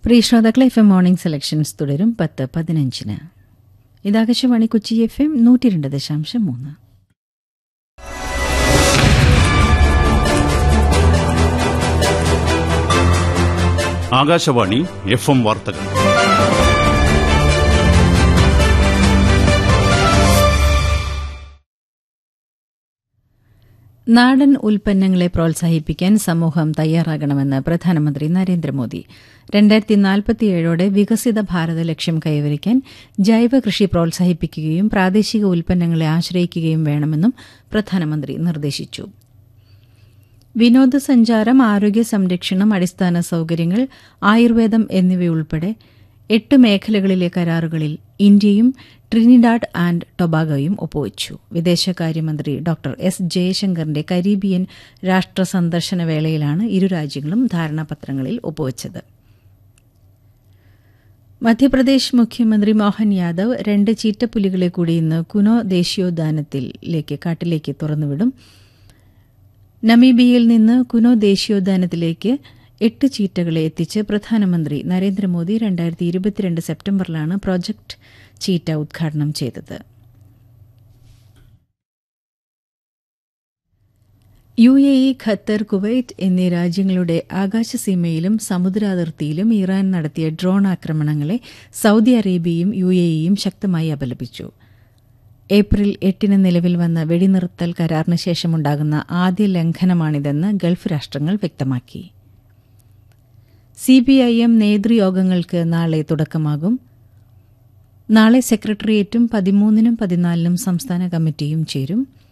പ്രിയ ശ്രോതാക്കളെ F M morning selections തുടരും പത്ത് പതിനഞ്ചിന് ഇതാകാശവാണി കൊച്ചി എഫ് എം നൂറ്റി രണ്ട് ദശാംശം മൂന്ന് ആകാശവാണി എഫ് എം വാർത്തകൾ നാടൻ ഉൽപ്പന്നങ്ങളെ പ്രോത്സാഹിപ്പിക്കാൻ സമൂഹം തയ്യാറാകണമെന്ന് പ്രധാനമന്ത്രി നരേന്ദ്രമോദി രണ്ടായിരത്തി നാൽപ്പത്തിയേഴോടെ വികസിത ഭാരത ലക്ഷ്യം കൈവരിക്കാൻ ജൈവ കൃഷി പ്രോത്സാഹിപ്പിക്കുകയും പ്രാദേശിക ഉൽപ്പന്നങ്ങളെ ആശ്രയിക്കുകയും വേണമെന്നും പ്രധാനമന്ത്രി നിർദ്ദേശിച്ചു വിനോദസഞ്ചാരം ആരോഗ്യ സംരക്ഷണം അടിസ്ഥാന സൌകര്യങ്ങൾ ആയുർവേദം എന്നിവയുൾപ്പെടെ എട്ട് മേഖലകളിലെ കരാറുകളിൽ ഇന്ത്യയും ട്രിനിഡാഡ് ആൻഡ് ടൊബാഗോയും ഒപ്പുവച്ചു വിദേശകാര്യമന്ത്രി ഡോക്ടർ എസ് ജയശങ്കറിന്റെ കരീബിയൻ രാഷ്ട്ര സന്ദർശന വേളയിലാണ് ഇരു രാജ്യങ്ങളും ധാരണാപത്രങ്ങളിൽ ഒപ്പുവച്ചത് മധ്യപ്രദേശ് മുഖ്യമന്ത്രി മോഹൻ യാദവ് രണ്ട് ചീറ്റപ്പുലികളെ കൂടി ഇന്ന് കുനോ ദേശീയോദ്യാനത്തിലേക്ക് കാട്ടിലേക്ക് തുറന്നുവിടും നമീബിയയിൽ നിന്ന് കുനോ ദേശീയോദ്യാനത്തിലേക്ക് എട്ട് ചീറ്റകളെ എത്തിച്ച് പ്രധാനമന്ത്രി നരേന്ദ്രമോദി രണ്ടായിരത്തി ഇരുപത്തിരണ്ട് സെപ്റ്റംബറിലാണ് പ്രോജക്ട് ചീറ്റ ഉദ്ഘാടനം ചെയ്തത് U A E Qatar Kuwait എന്നീ രാജ്യങ്ങളുടെ ആകാശസീമയിലും സമുദ്രാതിർത്തിയിലും ഇറാൻ നടത്തിയ ഡ്രോൺ ആക്രമണങ്ങളെ സൌദി അറേബ്യയും യു എ ഇയും ശക്തമായി അപലപിച്ചു ഏപ്രിൽ എട്ടിന് നിലവിൽ വന്ന വെടിനിർത്തൽ കരാറിന് ശേഷമുണ്ടാകുന്ന ആദ്യ ലംഘനമാണിതെന്ന് ഗൾഫ് രാഷ്ട്രങ്ങൾ വ്യക്തമാക്കി സിപിഐഎം നേതൃയോഗങ്ങൾക്ക് നാളെ തുടക്കമാകും നാളെ സെക്രട്ടേറിയറ്റും പതിമൂന്നിനും പതിനാലിനും സംസ്ഥാന കമ്മിറ്റിയും ചേരും